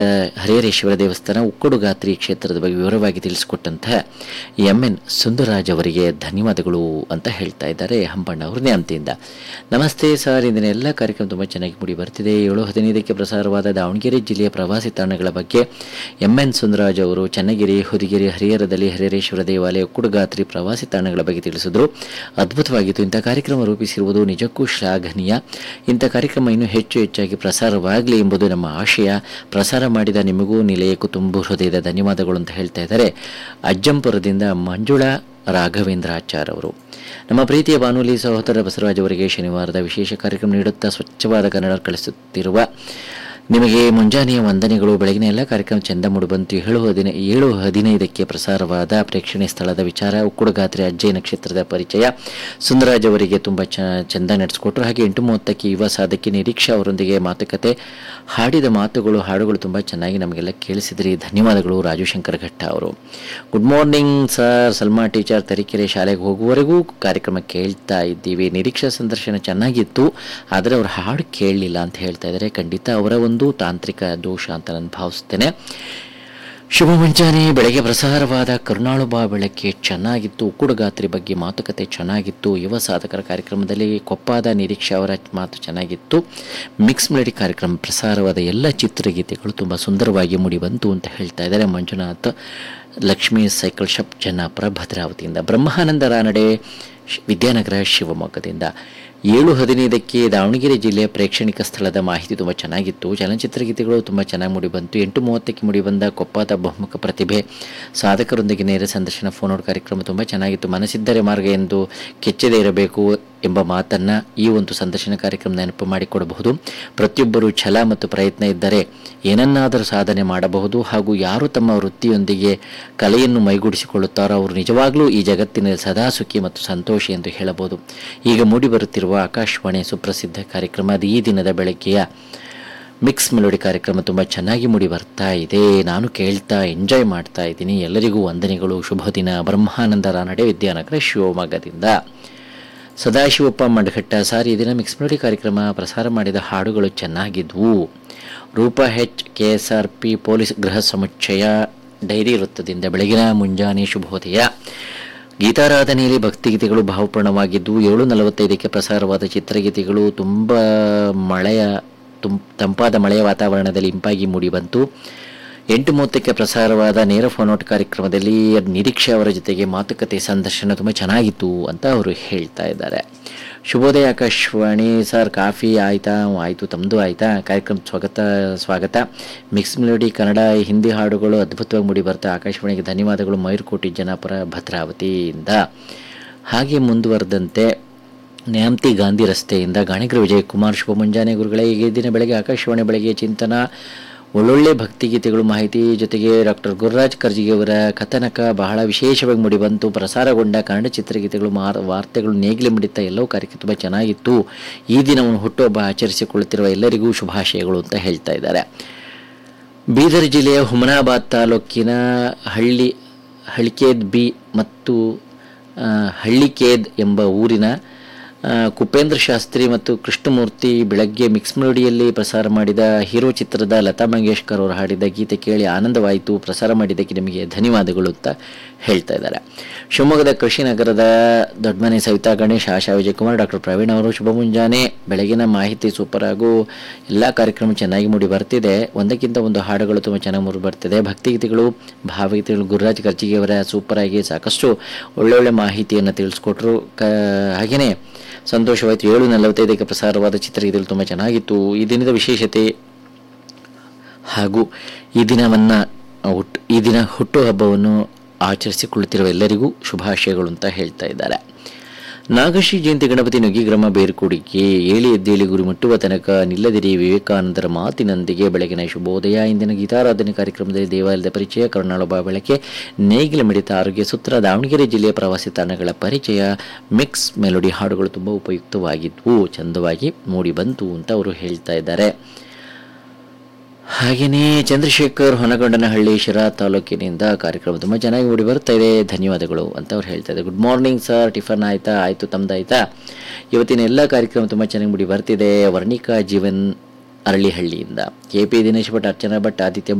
ಹರಿಹರೇಶ್ವರ ದೇವಸ್ಥಾನ ಉಕ್ಕಡುಗಾತ್ರಿ ಕ್ಷೇತ್ರದ ಬಗ್ಗೆ ವಿವರವಾಗಿ ತಿಳಿಸಿಕೊಟ್ಟಂತಹ ಎಂ ಎನ್ ಸುಂದರರಾಜ್ ಅವರಿಗೆ ಧನ್ಯವಾದಗಳು ಅಂತ ಹೇಳ್ತಾ ಇದ್ದಾರೆ ಹಂಪಣ್ಣ ಅವರು ನ್ಯಾಮತಿಯಿಂದ ನಮಸ್ತೆ ಸರ್ ಇಂದಿನ ಎಲ್ಲ ಕಾರ್ಯಕ್ರಮ ತುಂಬ ಚೆನ್ನಾಗಿ ಮೂಡಿ ಬರ್ತಿದೆ ಏಳು ಹದಿನೈದಕ್ಕೆ ಪ್ರಸಾರವಾದ ದಾವಣಗೆರೆ ಜಿಲ್ಲೆಯ ಪ್ರವಾಸಿ ತಾಣಗಳ ಬಗ್ಗೆ ಎಂ ಎನ್ ಸುಂದರರಾಜ್ ಅವರು ಚನ್ನಗಿರಿ ಹುದಿಗಿರಿ ಹರಿಹರದಲ್ಲಿ ಹರಿಹರೇಶ್ವರ ದೇವಾಲಯ ಉಕ್ಕಡುಗಾತ್ರಿ ಪ್ರವಾಸಿ ತಾಣಗಳ ಬಗ್ಗೆ ತಿಳಿಸಿದ್ರು ಅದ್ಭುತವಾಗಿತ್ತು ಇಂಥ ಕಾರ್ಯಕ್ರಮ ರೂಪಿಸಿರುವುದು ನಿಜಕ್ಕೂ ಶ್ಲಾಘನೀಯ ಇಂಥ ಕಾರ್ಯಕ್ರಮ ಇನ್ನೂ ಹೆಚ್ಚು ಹೆಚ್ಚಾಗಿ ಪ್ರಸಾರವಾಗಲಿ ಎಂಬುದು ನಮ್ಮ ಆಶಯ ಪ್ರಸಾರ ಮಾಡಿದ ನಿಮಗೂ ನಿಲಯಕ್ಕೂ ತುಂಬು ಹೃದಯದ ಧನ್ಯವಾದಗಳು ಅಂತ ಹೇಳ್ತಾ ಇದ್ದಾರೆ ಅಜ್ಜಂಪುರದಿಂದ ಮಂಜುಳಾ ರಾಘವೇಂದ್ರಾಚಾರ್ ಅವರು ನಮ್ಮ ಪ್ರೀತಿಯ ಬಾನುಲಿ ಸಹೋದರ ಬಸವರಾಜ್ ಅವರಿಗೆ ಶನಿವಾರದ ವಿಶೇಷ ಕಾರ್ಯಕ್ರಮ ನೀಡುತ್ತಾ ಸ್ವಚ್ಛವಾದ ಕನ್ನಡ ಕಳಿಸುತ್ತಿರುವ ನಿಮಗೆ ಮುಂಜಾನೆಯ ವಂದನೆಗಳು ಬೆಳಗಿನ ಎಲ್ಲ ಕಾರ್ಯಕ್ರಮ ಚೆಂದ ಮೂಡಿಬಂತು ಏಳು ಹದಿನ ಏಳು ಹದಿನೈದಕ್ಕೆ ಪ್ರಸಾರವಾದ ಪ್ರೇಕ್ಷಣೀಯ ಸ್ಥಳದ ವಿಚಾರ ಉಕ್ಕುಡುಗಾತ್ರಿ ಅಜ್ಜಯ ನಕ್ಷತ್ರದ ಪರಿಚಯ ಸುಂದರಾಜ್ ಅವರಿಗೆ ತುಂಬ ಚ ಚೆಂದ ನಡೆಸಿಕೊಟ್ರು ಹಾಗೆ ಎಂಟು ಮೂವತ್ತಕ್ಕೆ ಯುವ ಸಾಧಕಿ ನಿರೀಕ್ಷಾ ಅವರೊಂದಿಗೆ ಮಾತುಕತೆ ಹಾಡಿದ ಮಾತುಗಳು ಹಾಡುಗಳು ತುಂಬ ಚೆನ್ನಾಗಿ ನಮಗೆಲ್ಲ ಕೇಳಿಸಿದ್ರಿ ಧನ್ಯವಾದಗಳು ರಾಜು ಶಂಕರ್ ಘಟ್ಟ ಅವರು good morning sir Salma teacher Tarikere ಶಾಲೆಗೆ ಹೋಗುವವರೆಗೂ ಕಾರ್ಯಕ್ರಮ ಕೇಳ್ತಾ ಇದ್ದೀವಿ ನಿರೀಕ್ಷಾ ಸಂದರ್ಶನ ಚೆನ್ನಾಗಿತ್ತು ಆದರೆ ಅವ್ರ ಹಾಡು ಕೇಳಲಿಲ್ಲ ಅಂತ ಹೇಳ್ತಾ ಇದ್ದಾರೆ ಖಂಡಿತ ಅವರ ಒಂದು ತಾಂತ್ರಿಕ ದೋಷ ಅಂತ ನಾನು ಭಾವಿಸ್ತೇನೆ ಶುಭ ಮುಂಜಾನೆ ಬೆಳಗ್ಗೆ ಪ್ರಸಾರವಾದ ಕರುಣಾಳು ಬಾ ಬೆಳಗ್ಗೆ ಚೆನ್ನಾಗಿತ್ತು ಉಕ್ಕುಡುಗಾತ್ರಿ ಬಗ್ಗೆ ಮಾತುಕತೆ ಚೆನ್ನಾಗಿತ್ತು ಯುವ ಸಾಧಕರ ಕಾರ್ಯಕ್ರಮದಲ್ಲಿ ಕೊಪ್ಪಾದ ನಿರೀಕ್ಷೆ ಅವರ ಮಾತು ಚೆನ್ನಾಗಿತ್ತು ಮಿಕ್ಸ್ ಮೆಲಡಿ ಕಾರ್ಯಕ್ರಮ ಪ್ರಸಾರವಾದ ಎಲ್ಲ ಚಿತ್ರಗೀತೆಗಳು ತುಂಬ ಸುಂದರವಾಗಿ ಮೂಡಿಬಂತು ಅಂತ ಹೇಳ್ತಾ ಇದ್ದಾರೆ ಮಂಜುನಾಥ್ ಲಕ್ಷ್ಮೀ ಸೈಕಲ್ ಶಾಪ್ ಜನ್ನಾಪುರ ಭದ್ರಾವತಿಯಿಂದ ಬ್ರಹ್ಮಾನಂದ ರಾನಡೆ ಶ್- ವಿದ್ಯಾನಗರ ಶಿವಮೊಗ್ಗದಿಂದ ಏಳು ಹದಿನೈದಕ್ಕೆ ದಾವಣಗೆರೆ ಜಿಲ್ಲೆಯ ಪ್ರೇಕ್ಷಣಿಕ ಸ್ಥಳದ ಮಾಹಿತಿ ತುಂಬ ಚೆನ್ನಾಗಿತ್ತು ಚಲನಚಿತ್ರ ಗೀತೆಗಳು ತುಂಬ ಚೆನ್ನಾಗಿ ಮೂಡಿಬಂತು ಎಂಟು ಮೂವತ್ತಕ್ಕೆ ಮೂಡಿಬಂದ ಕೊಪ್ಪಾದ ಬಹುಮುಖ ಪ್ರತಿಭೆ ಸಾಧಕರೊಂದಿಗೆ ನೇರ ಸಂದರ್ಶನ ಫೋನ್ ಔಟ್ ಕಾರ್ಯಕ್ರಮ ತುಂಬ ಚೆನ್ನಾಗಿತ್ತು ಮನಸ್ಸಿದ್ದರೆ ಮಾರ್ಗ ಎಂದು ಕೆಚ್ಚದೇ ಇರಬೇಕು ಎಂಬ ಮಾತನ್ನು ಈ ಒಂದು ಸಂದರ್ಶನ ಕಾರ್ಯಕ್ರಮ ನೆನಪು ಮಾಡಿಕೊಡಬಹುದು ಪ್ರತಿಯೊಬ್ಬರು ಛಲ ಮತ್ತು ಪ್ರಯತ್ನ ಇದ್ದರೆ ಏನನ್ನಾದರೂ ಸಾಧನೆ ಮಾಡಬಹುದು ಹಾಗೂ ಯಾರು ತಮ್ಮ ವೃತ್ತಿಯೊಂದಿಗೆ ಕಲೆಯನ್ನು ಮೈಗೂಡಿಸಿಕೊಳ್ಳುತ್ತಾರೋ ಅವರು ನಿಜವಾಗ್ಲೂ ಈ ಜಗತ್ತಿನಲ್ಲಿ ಸದಾ ಸುಖಿ ಮತ್ತು ಸಂತೋಷಿ ಎಂದು ಹೇಳಬಹುದು ಈಗ ಮೂಡಿಬರುತ್ತಿರುವ ಆಕಾಶವಾಣಿ ಸುಪ್ರಸಿದ್ಧ ಕಾರ್ಯಕ್ರಮ ಅದು ಈ ದಿನದ ಬೆಳಗ್ಗೆಯ ಮಿಕ್ಸ್ ಮೆಲೋಡಿ ಕಾರ್ಯಕ್ರಮ ತುಂಬ ಚೆನ್ನಾಗಿ ಮೂಡಿ ಬರ್ತಾ ಇದೆ ನಾನು ಕೇಳ್ತಾ ಎಂಜಾಯ್ ಮಾಡ್ತಾ ಇದ್ದೀನಿ ಎಲ್ಲರಿಗೂ ವಂದನೆಗಳು ಶುಭ ದಿನ ಬ್ರಹ್ಮಾನಂದ ರಾನಡೆ ವಿದ್ಯಾನಗರ ಶಿವಮೊಗ್ಗದಿಂದ ಸದಾಶಿವಪ್ಪ ಮಡಘಟ್ಟ ಸಾರ್ ಈ ದಿನ ಮಿಕ್ಸ್ ಮೆಲೋಡಿ ಕಾರ್ಯಕ್ರಮ ಪ್ರಸಾರ ಮಾಡಿದ ಹಾಡುಗಳು ಚೆನ್ನಾಗಿದ್ವು Roopa H K S R P police ಗೃಹ ಸಮುಚ್ಚಯ ಡೈರಿ ವೃತ್ತದಿಂದ ಬೆಳಗಿನ ಮುಂಜಾನೆ ಶುಭೋದಯ ಗೀತಾರಾಧನೆಯಲ್ಲಿ ಭಕ್ತಿಗೀತೆಗಳು ಭಾವಪೂರ್ಣವಾಗಿದ್ದು ಏಳು ನಲವತ್ತೈದಕ್ಕೆ ಪ್ರಸಾರವಾದ ಚಿತ್ರಗೀತೆಗಳು ತುಂಬ ಮಳೆಯ ತುಂ ತಂಪಾದ ಮಳೆಯ ವಾತಾವರಣದಲ್ಲಿ ಇಂಪಾಗಿ ಮೂಡಿಬಂತು ಎಂಟು ಮೂವತ್ತಕ್ಕೆ ಪ್ರಸಾರವಾದ ನೇರ ಫೋನೌಟ್ ಕಾರ್ಯಕ್ರಮದಲ್ಲಿ ನಿರೀಕ್ಷೆ ಅವರ ಜೊತೆಗೆ ಮಾತುಕತೆ ಸಂದರ್ಶನ ತುಂಬ ಚೆನ್ನಾಗಿತ್ತು ಅಂತ ಅವರು ಹೇಳ್ತಾ ಇದ್ದಾರೆ ಶುಭೋದಯ ಆಕಾಶವಾಣಿ ಸರ್ ಕಾಫಿ ಆಯ್ತಾ ಆಯಿತು ತಮ್ಮದು ಆಯ್ತಾ ಕಾರ್ಯಕ್ರಮ ಸ್ವಾಗತ ಸ್ವಾಗತ ಮಿಕ್ಸ್ ಮೆಲೋಡಿ ಕನ್ನಡ ಹಿಂದಿ ಹಾಡುಗಳು ಅದ್ಭುತವಾಗಿ ಮೂಡಿ ಬರ್ತಾ ಆಕಾಶವಾಣಿಗೆ ಧನ್ಯವಾದಗಳು ಮಯೂರ್ಕೋಟಿ ಜನಾಪುರ ಭದ್ರಾವತಿಯಿಂದ ಹಾಗೆ ಮುಂದುವರೆದಂತೆ ನ್ಯಾಮತಿ ಗಾಂಧಿ ರಸ್ತೆಯಿಂದ ಗಾಣಿಗರ ವಿಜಯಕುಮಾರ್ ಶುಭ ಮುಂಜಾನೆ ಗುರುಗಳೇ ಈಗ ಈ ದಿನ ಬೆಳಗ್ಗೆ ಆಕಾಶವಾಣಿ ಬೆಳಗ್ಗೆ ಚಿಂತನ ಒಳ್ಳೊಳ್ಳೆ ಭಕ್ತಿಗೀತೆಗಳು ಮಾಹಿತಿ ಜೊತೆಗೆ ಡಾಕ್ಟರ್ ಗುರುರಾಜ್ ಕರ್ಜಿಗೆಯವರ ಕಥನಕ ಬಹಳ ವಿಶೇಷವಾಗಿ ಮೂಡಿಬಂತು ಪ್ರಸಾರಗೊಂಡ ಕನ್ನಡ ಚಿತ್ರಗೀತೆಗಳು ಮಾರ್ ವಾರ್ತೆಗಳು ನೇಗಿಲು ಮಿಡಿತ ಎಲ್ಲವೂ ಕಾರ್ಯಕ್ರಮ ತುಂಬ ಚೆನ್ನಾಗಿತ್ತು ಈ ದಿನವನ್ನು ಹುಟ್ಟುಹಬ್ಬ ಆಚರಿಸಿಕೊಳ್ಳುತ್ತಿರುವ ಎಲ್ಲರಿಗೂ ಶುಭಾಶಯಗಳು ಅಂತ ಹೇಳ್ತಾ ಇದ್ದಾರೆ ಬೀದರ್ ಜಿಲ್ಲೆಯ ಹುಮನಾಬಾದ್ ತಾಲೂಕಿನ ಹಳ್ಳಿ ಹಳಿಕೇದ್ ಬಿ ಮತ್ತು ಆ, ಹಳ್ಳಿಕೇದ್ ಎಂಬ ಊರಿನ ಆ, ಕುಪೇಂದ್ರ ಶಾಸ್ತ್ರಿ ಮತ್ತು ಕೃಷ್ಣಮೂರ್ತಿ ಬೆಳಗ್ಗೆ ಮಿಕ್ಸ್ ಮೆಲೋಡಿಯಲ್ಲಿ ಪ್ರಸಾರ ಮಾಡಿದ ಹೀರೋ ಚಿತ್ರದ ಲತಾ ಮಂಗೇಶ್ಕರ್ ಅವರು ಹಾಡಿದ ಗೀತೆ ಕೇಳಿ ಆನಂದವಾಯಿತು ಪ್ರಸಾರ ಮಾಡಿದ್ದಕ್ಕೆ ನಿಮಗೆ ಧನ್ಯವಾದಗಳು ಅಂತ ಹೇಳ್ತಾ ಇದ್ದಾರೆ ಶಿವಮೊಗ್ಗದ ಕೃಷಿ ನಗರದ ದೊಡ್ಡಮನೆ ಸವಿತಾ ಗಣೇಶ್ ಆಶಾ ವಿಜಯಕುಮಾರ್ ಡಾಕ್ಟರ್ ಪ್ರವೀಣ್ ಅವರು ಶುಭ ಮುಂಜಾನೆ ಬೆಳಗಿನ ಮಾಹಿತಿ ಸೂಪರ್ ಹಾಗೂ ಎಲ್ಲ ಕಾರ್ಯಕ್ರಮ ಚೆನ್ನಾಗಿ ಮೂಡಿ ಬರ್ತಿದೆ ಒಂದಕ್ಕಿಂತ ಒಂದು ಹಾಡುಗಳು ತುಂಬ ಚೆನ್ನಾಗಿ ಮೂಡಿ ಬರ್ತಿದೆ ಭಕ್ತಿಗೀತೆಗಳು ಭಾವಗೀತೆಗಳು ಗುರುರಾಜ್ ಕರ್ಜಿಗೆಯವರ ಸೂಪರ್ ಆಗಿ ಸಾಕಷ್ಟು ಒಳ್ಳೊಳ್ಳೆ ಮಾಹಿತಿಯನ್ನು ತಿಳಿಸ್ಕೊಟ್ರು ಕ ಹಾಗೆಯೇ ಸಂತೋಷವಾಯಿತು ಏಳು ನಲವತ್ತೈದಕ್ಕೆ ಪ್ರಸಾರವಾದ ಚಿತ್ರಗೀತೆಗಳು ತುಂಬ ಚೆನ್ನಾಗಿತ್ತು ಈ ದಿನದ ವಿಶೇಷತೆ ಹಾಗೂ ಈ ದಿನವನ್ನು ಹುಟ್ಟು ಈ ದಿನ ಹುಟ್ಟುಹಬ್ಬವನ್ನು ಆಚರಿಸಿಕೊಳ್ಳುತ್ತಿರುವ ಎಲ್ಲರಿಗೂ ಶುಭಾಶಯಗಳು ಅಂತ ಹೇಳ್ತಾ ಇದ್ದಾರೆ ನಾಗಶ್ರೀ ಜಯಂತಿ ಗಣಪತಿ ನುಗ್ಗಿಗ್ರಾಮ ಬೇರ್ಕುಡಿಗೆ ಏಳಿ ಎದ್ದೇಳಿ ಗುರಿ ಮುಟ್ಟುವ ತನಕ ನಿಲ್ಲದಿರಿ ವಿವೇಕಾನಂದರ ಮಾತಿನೊಂದಿಗೆ ಬೆಳಗಿನ ಶುಭೋದಯ ಇಂದಿನ ಗೀತಾರಾಧನೆ ಕಾರ್ಯಕ್ರಮದಲ್ಲಿ ದೇವಾಲಯದ ಪರಿಚಯ ಕರುಣಾಳೊಬ್ಬ ಬೆಳಕೆ ನೇಗಿಲ ಮಿಡಿತ ಆರೋಗ್ಯ ಸೂತ್ರ ದಾವಣಗೆರೆ ಜಿಲ್ಲೆಯ ಪ್ರವಾಸಿ ತಾಣಗಳ ಪರಿಚಯ ಮಿಕ್ಸ್ ಮೆಲೋಡಿ ಹಾಡುಗಳು ತುಂಬ ಉಪಯುಕ್ತವಾಗಿದ್ವು ಚಂದವಾಗಿ ಮೂಡಿ ಬಂತು ಅಂತ ಅವರು ಹೇಳ್ತಾ ಇದ್ದಾರೆ ಹಾಗೆಯೇ ಚಂದ್ರಶೇಖರ್ ಹೊನಗೊಂಡನಹಳ್ಳಿ ಶಿರಾ ತಾಲೂಕಿನಿಂದ ಕಾರ್ಯಕ್ರಮ ತುಂಬ ಚೆನ್ನಾಗಿ ಮೂಡಿ ಬರ್ತಾ ಇದೆ ಧನ್ಯವಾದಗಳು ಅಂತ ಅವ್ರು ಹೇಳ್ತಾ ಇದ್ದಾರೆ ಗುಡ್ ಮಾರ್ನಿಂಗ್ ಸರ್ ಟಿಫನ್ ಆಯ್ತಾ ಆಯಿತು ತಮ್ದಾಯ್ತಾ ಇವತ್ತಿನ ಎಲ್ಲ ಕಾರ್ಯಕ್ರಮ ತುಂಬ ಚೆನ್ನಾಗಿ ಮೂಡಿ ಬರ್ತಿದೆ ವರ್ಣಿಕಾ ಜೀವನ್ ಅರಳಿಹಳ್ಳಿಯಿಂದ ಕೆ ಪಿ ದಿನೇಶ್ ಭಟ್ ಅರ್ಚನಾ ಭಟ್ ಆದಿತ್ಯ